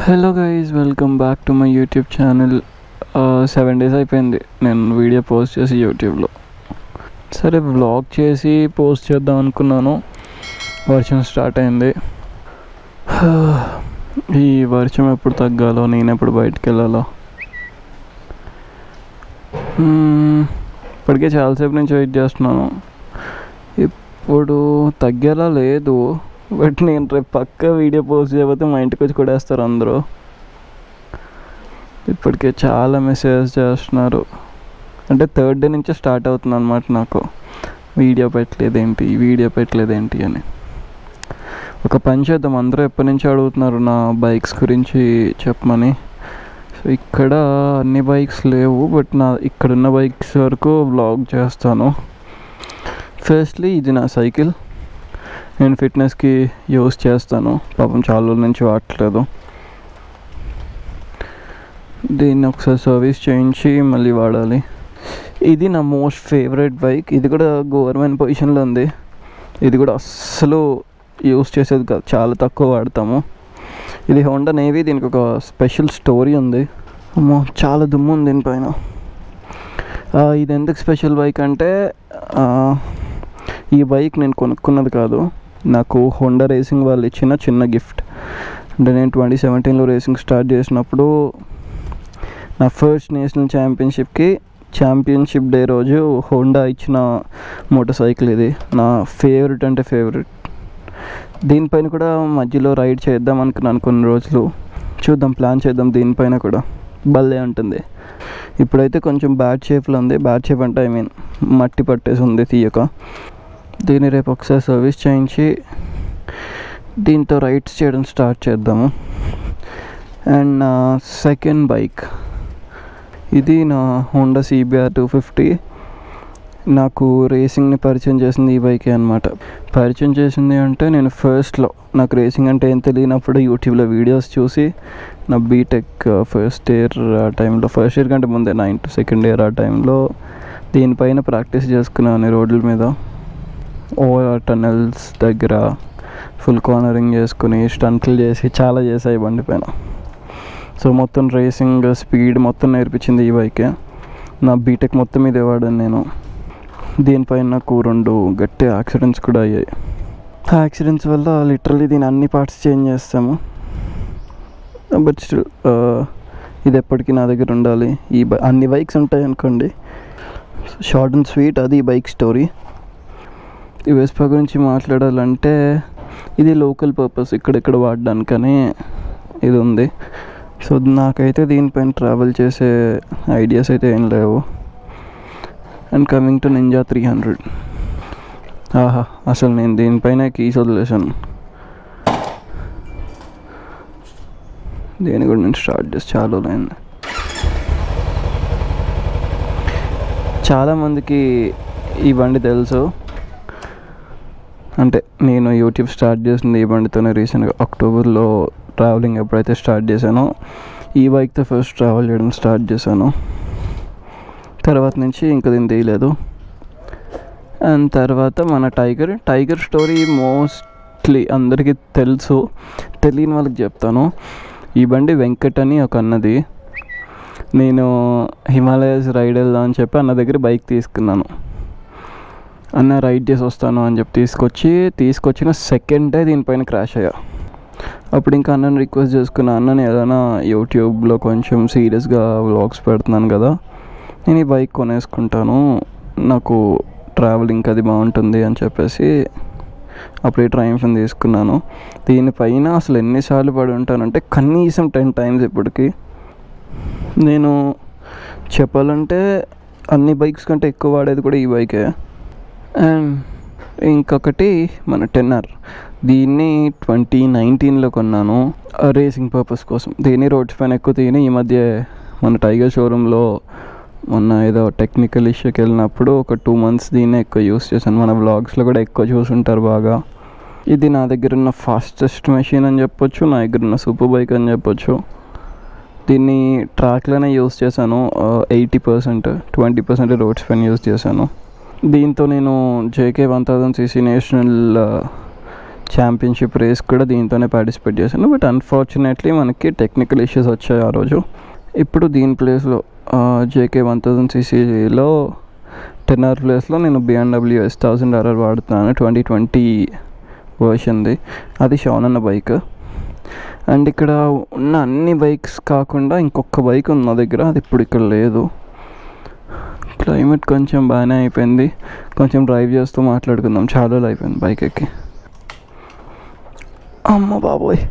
hello guys welcome back to my YouTube channel seven days అయిపోయింది నేను video post చేసి యూట్యూబ్లో సరే వ్లాగ్ చేసి పోస్ట్ చేద్దాం అనుకున్నాను వర్షం స్టార్ట్ అయింది ఈ వర్షం ఎప్పుడు తగ్గాలో నేను ఎప్పుడు బయటికి వెళ్ళాలో మ్మ్, ఇప్పటికే చాలాసేపు నుంచి వెయిట్ చేస్తున్నాను ఇప్పుడు తగ్గేలా లేదు బట్ నేను రేపు పక్క వీడియో పోస్ట్ చేయకపోతే మా ఇంటికి వచ్చి కొడేస్తారు అందరూ ఇప్పటికే చాలా మెసేజ్ చేస్తున్నారు అంటే థర్డ్ డే నుంచే స్టార్ట్ అవుతుంది అనమాట నాకు వీడియో పెట్టలేదేంటి వీడియో పెట్టలేదేంటి అని ఒక పని చేద్దాం అందరూ ఎప్పటి నుంచి అడుగుతున్నారు నా బైక్స్ గురించి చెప్పమని సో ఇక్కడ అన్ని బైక్స్ లేవు బట్ నా ఇక్కడున్న బైక్స్ వరకు వ్లాగ్ చేస్తాను ఫస్ట్లీ ఇది నా సైకిల్ నేను ఫిట్నెస్కి యూస్ చేస్తాను పాపం చాలా రోజుల నుంచి వాడట్లేదు దీన్ని ఒకసారి సర్వీస్ చేయించి మళ్ళీ వాడాలి ఇది నా మోస్ట్ ఫేవరెట్ బైక్ ఇది కూడా గవర్నమెంట్ పొజిషన్లో ఉంది ఇది కూడా అస్సలు యూస్ చేసేది కాదు చాలా తక్కువ వాడతాము ఇది హోండా నేవీ దీనికి ఒక స్పెషల్ స్టోరీ ఉంది అమ్మో చాలా దుమ్ము ఉంది దీనిపైన ఆ, ఇది ఎందుకు స్పెషల్ బైక్ అంటే ఆ, ఈ బైక్ నేను కొనుక్కున్నది కాదు నాకు హోండా రేసింగ్ వాళ్ళు ఇచ్చిన చిన్న గిఫ్ట్ అంటే నేను ట్వంటీ సెవెంటీన్లో రేసింగ్ స్టార్ట్ చేసినప్పుడు నా ఫస్ట్ నేషనల్ ఛాంపియన్షిప్కి ఛాంపియన్షిప్ డే రోజు హోండా ఇచ్చిన మోటార్ సైకిల్ ఇది నా ఫేవరెట్ అంటే ఫేవరెట్ దీనిపైన కూడా మధ్యలో రైడ్ చేద్దాం అనుకున్నాను కొన్ని రోజులు చూద్దాం ప్లాన్ చేద్దాం దీనిపైన కూడా భలే ఉంటుంది ఇప్పుడైతే కొంచెం బ్యాడ్ షేప్లో ఉంది బ్యాడ్ షేప్ అంటే ఐ మీన్ మట్టి పట్టేసి ఉంది తీయక దీన్ని రేపు ఒకసారి సర్వీస్ చేయించి దీంతో రైడ్స్ చేయడం స్టార్ట్ చేద్దాము అండ్ నా సెకండ్ బైక్ ఇది నా హోండా సిబిఆర్ టూ ఫిఫ్టీ నాకు రేసింగ్ని పరిచయం చేసింది ఈ బైకే అనమాట పరిచయం చేసింది అంటే నేను ఫస్ట్లో నాకు రేసింగ్ అంటే ఏం తెలియనప్పుడు యూట్యూబ్లో వీడియోస్ చూసి నా బీటెక్ ఫస్ట్ ఇయర్ ఆ టైంలో ఫస్ట్ ఇయర్ కంటే ముందే నైన్త్ సెకండ్ ఇయర్ ఆ టైంలో దీనిపైన ప్రాక్టీస్ చేసుకున్నాను రోడ్ల మీద ఓవర్ టనల్స్ దగ్గర ఫుల్ కార్నరింగ్ చేసుకుని స్టంట్లు చేసి చాలా చేసాయి బండి పైన సో మొత్తం రేసింగ్ స్పీడ్ మొత్తం నేర్పించింది ఈ బైకే నా బీటెక్ మొత్తం ఇదే వాడాను నేను దీనిపైన నాకు రెండు గట్టి యాక్సిడెంట్స్ కూడా అయ్యాయి ఆ యాక్సిడెంట్స్ వల్ల లిటరల్లీ దీని అన్ని పార్ట్స్ చేంజ్ చేస్తాము బట్ స్టిల్ ఇది ఎప్పటికీ నా దగ్గర ఉండాలి ఈ బై అన్ని బైక్స్ ఉంటాయి అనుకోండి షార్ట్ అండ్ స్వీట్ అది ఈ బైక్ స్టోరీ ఈ వెస్పా గురించి మాట్లాడాలంటే ఇది లోకల్ పర్పస్ ఇక్కడిక్కడ వాడడానికని ఇది ఉంది సో నాకైతే దీనిపైన ట్రావెల్ చేసే ఐడియాస్ అయితే ఏం లేవు and coming to Ninja three hundred ఆహా అసలు నేను దీనిపైన కీస్ వదిలేసాను దేని కూడా నేను స్టార్ట్ చేసి చాలా రోజులైంది చాలామందికి ఈ బండి తెలుసు అంటే నేను యూట్యూబ్ స్టార్ట్ చేసింది ఈ బండితోనే రీసెంట్గా అక్టోబర్లో ట్రావెలింగ్ ఎప్పుడైతే స్టార్ట్ చేశానో ఈ బైక్తో ఫస్ట్ ట్రావెల్ చేయడం స్టార్ట్ చేశాను తర్వాత నుంచి ఇంకా దీన్ని తీయలేదు అండ్ తర్వాత మన టైగర్ టైగర్ స్టోరీ మోస్ట్లీ అందరికీ తెలుసు తెలియని వాళ్ళకి చెప్తాను ఈ బండి వెంకట్ అని ఒక అన్నది నేను హిమాలయస్ రైడ్ వెళ్దాం అని చెప్పి అన్న దగ్గర బైక్ తీసుకున్నాను అన్న రైడ్ చేసి వస్తాను అని చెప్పి తీసుకొచ్చి తీసుకొచ్చిన సెకండ్ డే దీనిపైన క్రాష్ అయ్యా అప్పుడు ఇంకా అన్నని రిక్వెస్ట్ చేసుకున్నా అన్నని ఏదైనా యూట్యూబ్లో కొంచెం సీరియస్గా వ్లాగ్స్ పెడుతున్నాను కదా నేను ఈ బైక్ కొనేసుకుంటాను నాకు ట్రావెలింగ్ అది బాగుంటుంది అని చెప్పేసి అప్పుడు ఈ ట్రయంఫ్ని తీసుకున్నాను దీనిపైన అసలు ఎన్నిసార్లు పడి ఉంటానంటే కనీసం టెన్ టైమ్స్ ఇప్పటికి నేను చెప్పాలంటే అన్ని బైక్స్ కంటే ఎక్కువ వాడేది కూడా ఈ బైకే అండ్ ఇంకొకటి మన టెన్ ఆర్ దీన్ని ట్వంటీ నైన్టీన్లో కొన్నాను రేసింగ్ పర్పస్ కోసం దీన్ని రోడ్స్ పైన ఎక్కువ తీయని ఈ మధ్య మన టైగర్ షోరూంలో మొన్న ఏదో టెక్నికల్ ఇష్యూకి వెళ్ళినప్పుడు ఒక టూ మంత్స్ దీన్నే ఎక్కువ యూస్ చేశాను మన వ్లాగ్స్లో కూడా ఎక్కువ చూసుంటారు బాగా ఇది నా దగ్గర ఉన్న ఫాస్టెస్ట్ మెషిన్ అని చెప్పొచ్చు నా దగ్గర ఉన్న సూపర్ బైక్ అని చెప్పొచ్చు దీన్ని ట్రాక్లోనే యూస్ చేశాను eighty percent twenty percent roads పైన యూస్ చేశాను దీంతో నేను JK one thousand CC national championship race కూడా దీంతోనే పార్టిసిపేట్ చేశాను బట్ అన్ఫార్చునేట్లీ మనకి టెక్నికల్ ఇష్యూస్ వచ్చాయి ఆ రోజు ఇప్పుడు దీని ప్లేస్లో జేకే వన్ థౌజండ్ సీసీలో టెన్ అవర్ ప్లేస్లో నేను బిఎండబ్ల్యూ ఎస్ థౌజండ్ ఆర్ఆర్ వాడుతున్నాను ట్వంటీ ట్వంటీ వర్షన్ది అది షాన్ అన్న బైక్ అండ్ ఇక్కడ ఉన్న అన్ని బైక్స్ కాకుండా ఇంకొక బైక్ ఉంది నా దగ్గర అది ఇప్పుడు ఇక్కడ లేదు క్లైమేట్ కొంచెం బాగానే అయిపోయింది కొంచెం డ్రైవ్ చేస్తూ మాట్లాడుకుందాం చాలా రోజులు అయిపోయింది బైక్ ఎక్కి అమ్మ బాబోయ్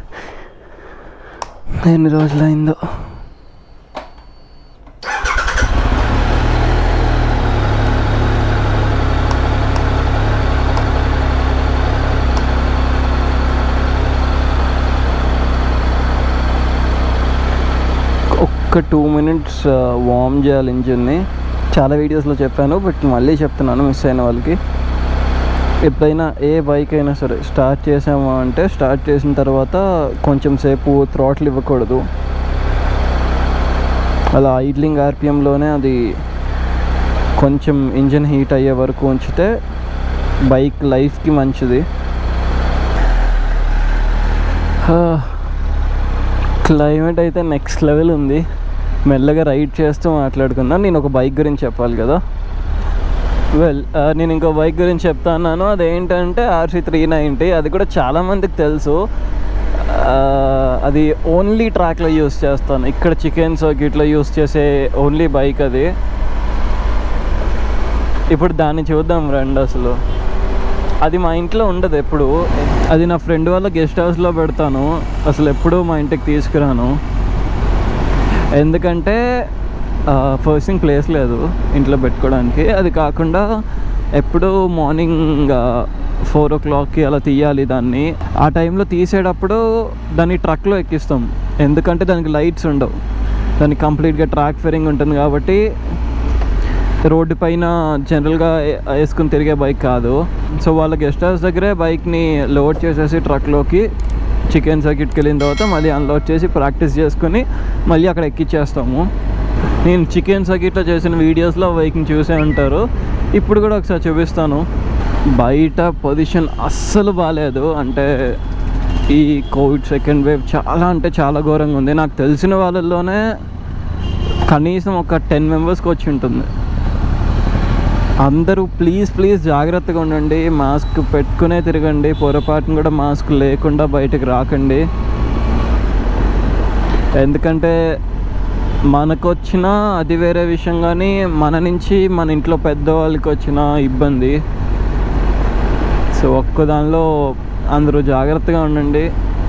ఎన్ని రోజులైందో ఒక్క టూ మినిట్స్ వార్మ్ చేయాలి ఇంజిన్ని చాలా వీడియోస్లో చెప్పాను బట్ మళ్ళీ చెప్తున్నాను మిస్ అయిన వాళ్ళకి ఎప్పుడైనా ఏ బైక్ అయినా సరే స్టార్ట్ చేసాము అంటే స్టార్ట్ చేసిన తర్వాత కొంచెం సేపు థ్రాట్లు ఇవ్వకూడదు అలా ఐడ్లింగ్ ఆర్పిఎంలోనే అది కొంచెం ఇంజిన్ హీట్ అయ్యే వరకు ఉంచితే బైక్ లైఫ్కి మంచిది క్లైమేట్ అయితే నెక్స్ట్ లెవెల్ ఉంది మెల్లగా రైడ్ చేస్తూ మాట్లాడుకుందాం నేను ఒక బైక్ గురించి చెప్పాలి కదా వెల్ నేను ఇంకో బైక్ గురించి చెప్తాను అదేంటంటే ఆర్సీ త్రీ నైంటీ అది కూడా చాలామందికి తెలుసు ఆ, అది ఓన్లీ ట్రాక్లో యూస్ చేస్తాను ఇక్కడ చికెన్ సర్క్యూట్లో యూస్ చేసే ఓన్లీ బైక్ అది ఇప్పుడు దాన్ని చూద్దాం రండి అసలు అది మా ఇంట్లో ఉండదు ఎప్పుడు అది నా ఫ్రెండ్ వాళ్ళ గెస్ట్ హౌస్లో పెడతాను అసలు ఎప్పుడూ మా ఇంటికి తీసుకురాను ఎందుకంటే ఫస్ట్ థింగ్ ప్లేస్ లేదు ఇంట్లో పెట్టుకోవడానికి అది కాకుండా ఎప్పుడూ మార్నింగ్ ఫోర్ ఓ క్లాక్కి అలా తీయాలి దాన్ని ఆ టైంలో తీసేటప్పుడు దాన్ని ట్రక్లో ఎక్కిస్తాం ఎందుకంటే దానికి లైట్స్ ఉండవు దానికి కంప్లీట్గా ట్రాక్ ఫెరింగ్ ఉంటుంది కాబట్టి రోడ్డు పైన జనరల్గా వేసుకుని తిరిగే బైక్ కాదు సో వాళ్ళ గెస్ట్ హౌస్ దగ్గరే బైక్ని లోడ్ చేసేసి ట్రక్లోకి చికెన్ సర్కిట్కి వెళ్ళిన తర్వాత మళ్ళీ అన్లోడ్ చేసి ప్రాక్టీస్ చేసుకుని మళ్ళీ అక్కడ ఎక్కిచ్చేస్తాము నేను చికెన్ సర్కిట్లో చేసిన వీడియోస్లో బైక్ని చూసే ఉంటారు ఇప్పుడు కూడా ఒకసారి చూపిస్తాను బయట పొజిషన్ అస్సలు బాగాలేదు అంటే ఈ కోవిడ్ సెకండ్ వేవ్ చాలా అంటే చాలా ఘోరంగా ఉంది నాకు తెలిసిన వాళ్ళల్లోనే కనీసం ఒక టెన్ మెంబర్స్కి వచ్చి ఉంటుంది అందరూ ప్లీజ్ ప్లీజ్ జాగ్రత్తగా ఉండండి మాస్క్ పెట్టుకునే తిరగండి పొరపాటును కూడా మాస్క్ లేకుండా బయటకు రాకండి ఎందుకంటే మనకొచ్చిన అది వేరే విషయం కానీ మన నుంచి మన ఇంట్లో పెద్దవాళ్ళకి వచ్చిన ఇబ్బంది సో ఒక్క దానిలో అందరూ జాగ్రత్తగా ఉండండి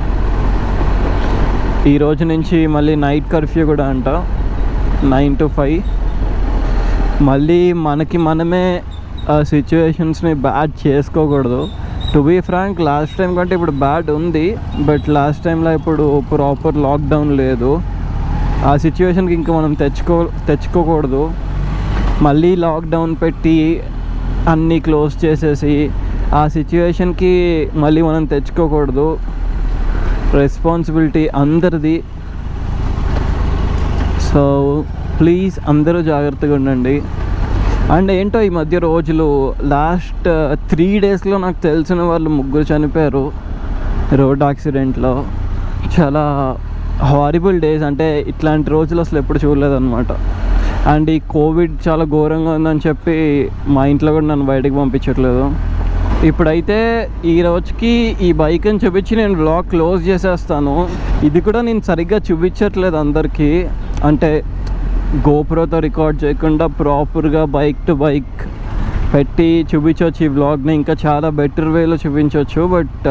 ఈ రోజు నుంచి మళ్ళీ నైట్ కర్ఫ్యూ కూడా అంట నైన్ టు ఫైవ్ మళ్ళీ మనకి మనమే ఆ సిచ్యువేషన్స్ని బ్యాడ్ చేసుకోకూడదు to be frank last time కంటే ఇప్పుడు బ్యాడ్ ఉంది బట్ లాస్ట్ టైంలో ఇప్పుడు ప్రాపర్ లాక్డౌన్ లేదు ఆ సిచ్యువేషన్కి ఇంకా మనం తెచ్చుకో తెచ్చుకోకూడదు మళ్ళీ లాక్డౌన్ పెట్టి అన్నీ క్లోజ్ చేసేసి ఆ సిచ్యువేషన్కి మళ్ళీ మనం తెచ్చుకోకూడదు రెస్పాన్సిబిలిటీ అందరిది సో ప్లీజ్ అందరూ జాగ్రత్తగా ఉండండి అండ్ ఏంటో ఈ మధ్య రోజులు లాస్ట్ త్రీ డేస్లో నాకు తెలిసిన వాళ్ళు ముగ్గురు చనిపోయారు రోడ్ యాక్సిడెంట్లో చాలా హారిబుల్ డేస్ అంటే ఇట్లాంటి రోజులు అసలు ఎప్పుడు చూడలేదన్నమాట అండ్ ఈ కోవిడ్ చాలా ఘోరంగా ఉందని చెప్పి మా ఇంట్లో కూడా నన్ను బయటకు పంపించట్లేదు ఇప్పుడైతే ఈ రోజుకి ఈ బైక్ అని చూపించి నేను బ్లాగ్ క్లోజ్ చేసేస్తాను ఇది కూడా నేను సరిగ్గా చూపించట్లేదు అందరికీ అంటే గోప్రోతో రికార్డ్ చేయకుండా ప్రాపర్గా బైక్ టు బైక్ పెట్టి చూపించవచ్చు ఈ వ్లాగ్ని ఇంకా చాలా బెటర్ వేలో చూపించవచ్చు బట్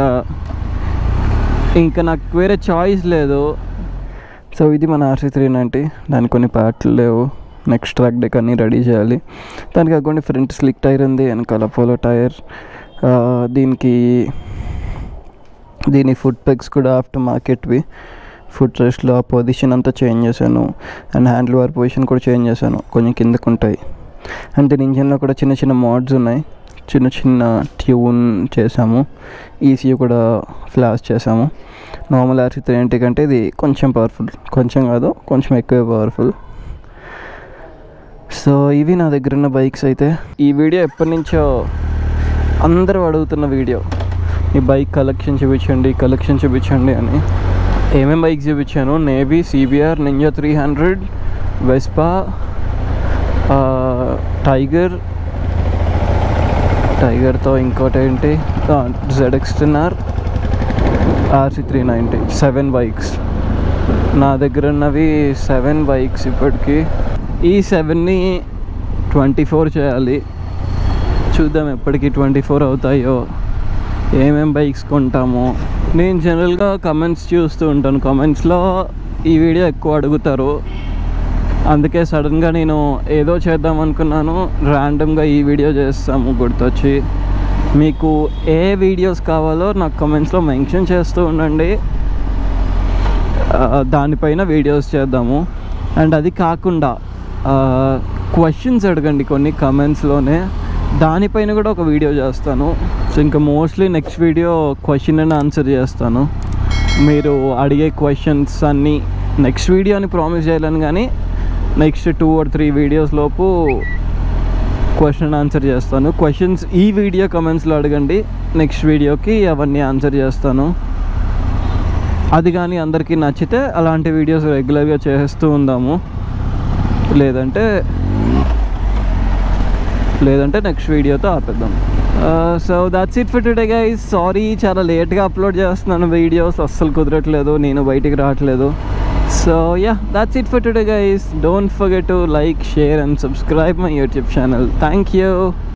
ఇంకా నాకు వేరే చాయిస్ లేదు సో ఇది మన ఆర్సీ త్రీ నైంటీ దానికి కొన్ని పార్ట్లు లేవు నెక్స్ట్ ట్రాక్ డేక్ అన్నీ రెడీ చేయాలి దానికి కాకుండా ఫ్రంట్ స్లిక్ టైర్ ఉంది వెనకాల పోలో టైర్ దీనికి దీని ఫుడ్ పెగ్స్ కూడా ఆఫ్టర్ మార్కెట్వి ఫుడ్ రెస్ట్లో ఆ పొజిషన్ అంతా చేంజ్ చేశాను అండ్ హ్యాండిల్ బార్ పొజిషన్ కూడా చేంజ్ చేశాను కొంచెం కిందకు ఉంటాయి అండ్ దీని ఇంజన్లో కూడా చిన్న చిన్న మోడ్స్ ఉన్నాయి చిన్న చిన్న ట్యూన్ చేసాము ఈసీయూ కూడా ఫ్లాష్ చేసాము నార్మల్ ఆర్సీ త్రీ ఏంటి కంటే ఇది కొంచెం పవర్ఫుల్ కొంచెం కాదు కొంచెం ఎక్కువ పవర్ఫుల్ సో ఇవి నా దగ్గర ఉన్న బైక్స్ అయితే ఈ వీడియో ఎప్పటి నుంచో అందరూ అడుగుతున్న వీడియో ఈ బైక్ కలెక్షన్ చూపించండి కలెక్షన్ చూపించండి అని ఏమేమి బైక్ చూపించాను Navi CBR Ninja three hundred Vespa Tiger టైగర్తో ఇంకోటి ఏంటి Z X ten R RC three ninety seven bikes నా దగ్గర ఉన్నవి సెవెన్ బైక్స్ ఇప్పటికి ఈ సెవెన్ని ట్వంటీ ఫోర్ చేయాలి చూద్దాం ఎప్పటికి ట్వంటీ ఫోర్ అవుతాయో ఏమేం బైక్స్ కొంటామో నేను జనరల్గా కమెంట్స్ చూస్తూ ఉంటాను కమెంట్స్లో ఈ వీడియో ఎక్కువ అడుగుతారు అందుకే సడన్గా నేను ఏదో చేద్దాం అనుకున్నాను ర్యాండమ్గా ఈ వీడియో చేస్తాము గుర్తొచ్చి మీకు ఏ వీడియోస్ కావాలో నాకు కమెంట్స్లో మెన్షన్ చేస్తూ ఉండండి ఆ, దానిపైన వీడియోస్ చేద్దాము అండ్ అది కాకుండా క్వశ్చన్స్ అడగండి కొన్ని కమెంట్స్లోనే దానిపైన కూడా ఒక వీడియో చేస్తాను సో ఇంకా mostly next video question and answer చేస్తాను మీరు అడిగే క్వశ్చన్స్ అన్నీ నెక్స్ట్ వీడియో అని ప్రామిస్ చేయలేను కానీ next two or three videos లోపు క్వశ్చన్ ఆన్సర్ చేస్తాను క్వశ్చన్స్ ఈ వీడియో కమెంట్స్లో అడగండి నెక్స్ట్ వీడియోకి అవన్నీ ఆన్సర్ చేస్తాను అది కానీ అందరికీ నచ్చితే అలాంటి వీడియోస్ రెగ్యులర్గా చేస్తూ ఉందాము లేదంటే లేదంటే నెక్స్ట్ వీడియోతో ఆపేద్దాం so that's it for today guys sorry చాలా లేట్గా అప్లోడ్ చేస్తున్నాను వీడియోస్ అస్సలు కుదరట్లేదు నేను బయటికి రావట్లేదు so ya that's it for today guys don't forget to like share and subscribe my YouTube channel thank you